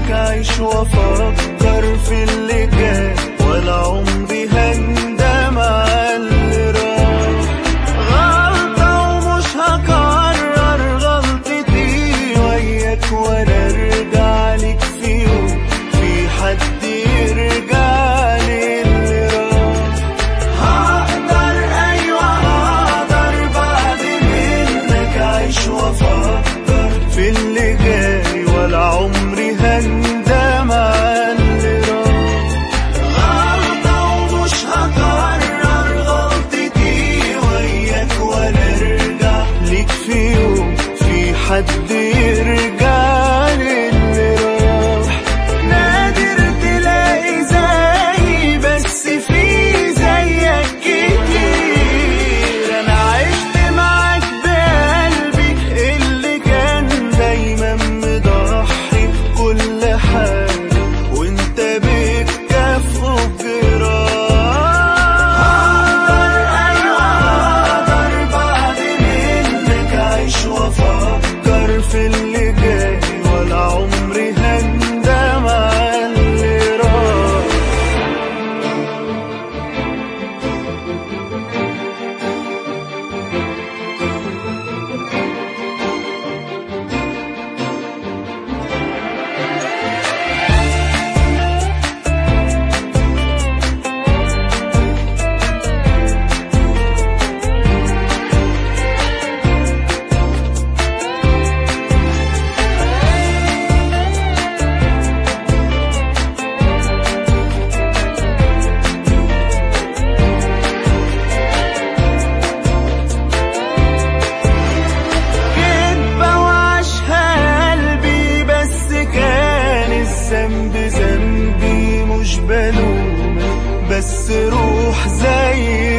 منك عيش وافكر في اللي جاي ولا عمري هندم على اللي راح غلطة ومش هكرر غلطتي وياك ولا ارجع لك في يوم في حد يرجع لي اللي راح هقدر ايوه هقدر بعد منك اعيش وافكر في اللي جاي ولا عمري هندم على اللي راح غلطة ومش هكرر غلطتي وياك ولا ارجع ليك في يوم في حد يرجع للي راح نادر تلاقي زي بس في زيك كتير انا عشت معاك بقلبي اللي كان دايما مضحي كل حاجة وانت بتكافئه بجراح هقدر ايوه هقدر بعد منك اعيش وافكر في اللي جاي ولا عمري هندم على اللي راح كدبة وعاشها قلبي بس كان الذنب ذنبي مش بلومك بس روح زي